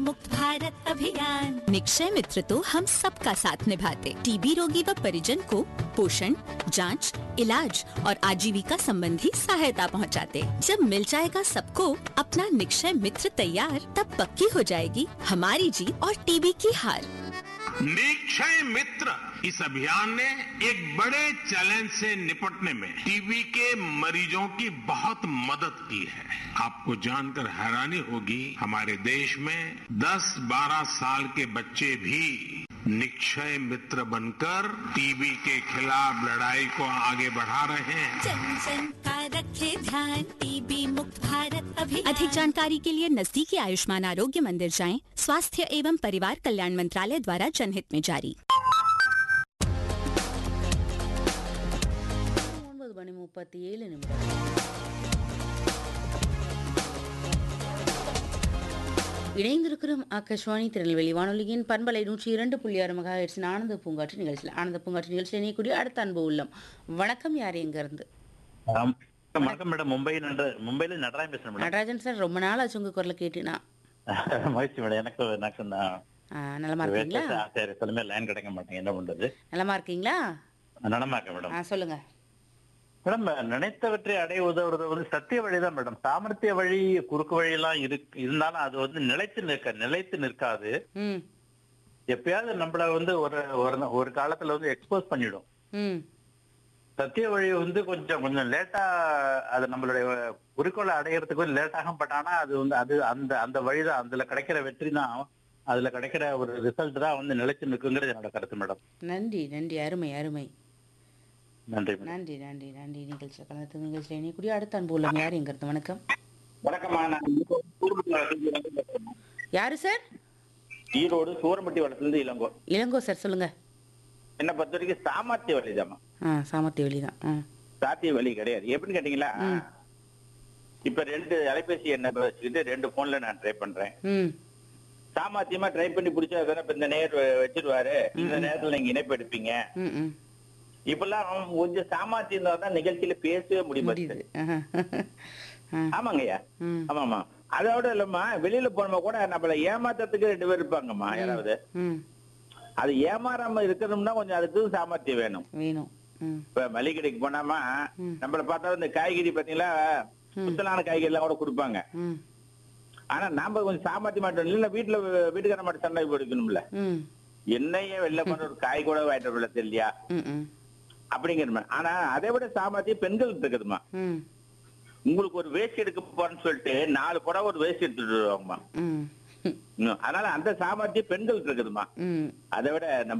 मुक्त भारत अभियान निक्षय मित्र तो हम सबका साथ निभाते टीबी रोगी व परिजन को पोषण जांच, इलाज और आजीविका संबंधी सहायता पहुंचाते। जब मिल जाएगा सबको अपना निक्षय मित्र तैयार तब पक्की हो जाएगी हमारी जीत और टीबी की हार निक्षय मित्र इस अभियान ने एक बड़े चैलेंज से निपटने में टीबी के मरीजों की बहुत मदद की है आपको जानकर हैरानी होगी हमारे देश में 10-12 साल के बच्चे भी निक्षय मित्र बनकर टीबी के खिलाफ लड़ाई को आगे बढ़ा रहे हैं जन जन का रखे ध्यान टीबी मुक्त भारत अभियान अधिक जानकारी के लिए नजदीकी आयुष्मान आरोग्य मंदिर जाएं स्वास्थ्य एवं परिवार कल्याण मंत्रालय द्वारा जनहित में जारी ஒன்பது மணி முப்பத்தி ஏழு நிமிடம் இணைந்திருக்கிறோம் ஆகாஷ்வாணி திருநெல்வேலி வானொலியின் பண்பலை நூற்றி இரண்டு புள்ளி ஆறு மகா ஆனந்த பூங்காற்று நிகழ்ச்சியில் ஆனந்த பூங்காற்று நிகழ்ச்சியில் இணையக்கூடிய அடுத்த அன்பு உள்ளம் வணக்கம் யார் எங்க இருந்து ஆம். வணக்கம் மேடம் மும்பை நட மும்பைல நடராஜன் பேசுறேன் மேடம் நடராஜன் சார் ரொம்ப நாள் ஆச்சு உங்க குரலை கேட்டுனா மகிழ்ச்சி மேடம் எனக்கு எனக்கு நான் ஆ, நலமா இருக்கீங்களா ஆ, சரி சொல்லுமே லைன் கிடைக்க மாட்டேங்க என்ன பண்றது நலமா இருக்கீங்களா நலமா இருக்கேன் மேடம் ஆ சொல்லுங்க மேடம் நினைத்தவற்றை அடைய உதவுறது வந்து சத்திய வழிதான் மேடம் சாமர்த்திய வழி குறுக்கு வழி எல்லாம் இருக்கு இருந்தாலும் அது வந்து நிலைத்து நிற்க நிலைத்து நிற்காது ம் எப்பயாவது நம்மள வந்து ஒரு ஒரு- ஒரு காலத்துல வந்து எக்ஸ்போஸ் பண்ணிடும் ம் சத்திய வழி வந்து கொஞ்சம் கொஞ்சம் லேட்டா அது நம்மளுடைய குறிக்கோளை அடையறதுக்கு கொஞ்சம் லேட் ஆகும் பட் ஆனா அது வந்து அது அந்த அந்த வழிதான் அதுல கிடைக்கிற வெற்றி தான் அதுல கிடைக்கிற ஒரு ரிசல்ட் தான் வந்து நிலைச்சு நிற்குங்கிறது என்னோட கருத்து மேடம் நன்றி நன்றி அருமை அருமை நன்றி மேடம் நன்றி நன்றி நன்றி நிகழ்ச்சியில் கலந்து நிகழ்ச்சியில் இணையக்கூடிய அடுத்த அன்பு உள்ளம் யார் எங்க இருந்து வணக்கம் வணக்கம்மா நான் யாரு சார் ஈரோடு சூரம்பட்டி வளத்துல இளங்கோ இளங்கோ சார் சொல்லுங்க என்ன பொறுத்த வரைக்கும் சாமர்த்திய வழிதாம்மா ஆ சாமர்த்திய வழி தான் ஆ சாத்திய வழி கிடையாது எப்படின்னு கேட்டீங்களா இப்ப ரெண்டு அலைபேசி எண்ணை வச்சுக்கிட்டு ரெண்டு போன்ல நான் ட்ரை பண்றேன் ம் சாமர்த்தியமா ட்ரை பண்ணி பிடிச்சா தானே இப்ப இந்த நேர் வச்சிருவாரு இந்த நேரத்துல நீங்க இணைப்பு எடுப்பீங்க ம் ம் இப்பெல்லாம் கொஞ்சம் சாமர்த்தியம் இருந்தா தான் நிகழ்ச்சியில பேசவே முடியும் முடியுது ஆஹா. ஆ. ஆமாங்கய்யா ம் ஆமாமா அதோட இல்லம்மா வெளியில போனோமா கூட நம்மள ஏமாத்தத்துக்கு ரெண்டு பேர் இருப்பாங்கம்மா யாராவது ம் அது ஏமாறாம இருக்கணும்னா கொஞ்சம் அதுக்கு சாமர்த்தியம் வேணும் வேணும் ம் இப்ப மளிகை கடைக்கு போனாமா ம். நம்மள பார்த்தா இந்த காய்கறி பாத்தீங்களா சுத்தலான காய்கறி எல்லாம் கூட கொடுப்பாங்க ம் ஆனா நாம கொஞ்சம் சாமர்த்திய மாட்டோம் இல்ல வீட்டுல வீட்டுக்கார மாட்டு சண்டை போடுக்கணும்ல ம் என்னையே வெளில போன ஒரு காய் கூட வாங்கிட்டு வரல தெரியலையா ம் ம் அப்படிங்கிற மாதிரி. ஆனா அதை விட சாமர்த்தியம் பெண்கள் இருக்குதுமா ம் உங்களுக்கு ஒரு வேஷ்டி எடுக்க போறேன்னு சொல்லிட்டு நாலு புடவை ஒரு வேஷ்டி எடுத்துட்டு வருவாங்கம்மா ம் ம். அதனால அந்த சாமர்த்தியம் பெண்கள் இருக்குதுமா ம் அதை விட நம்ம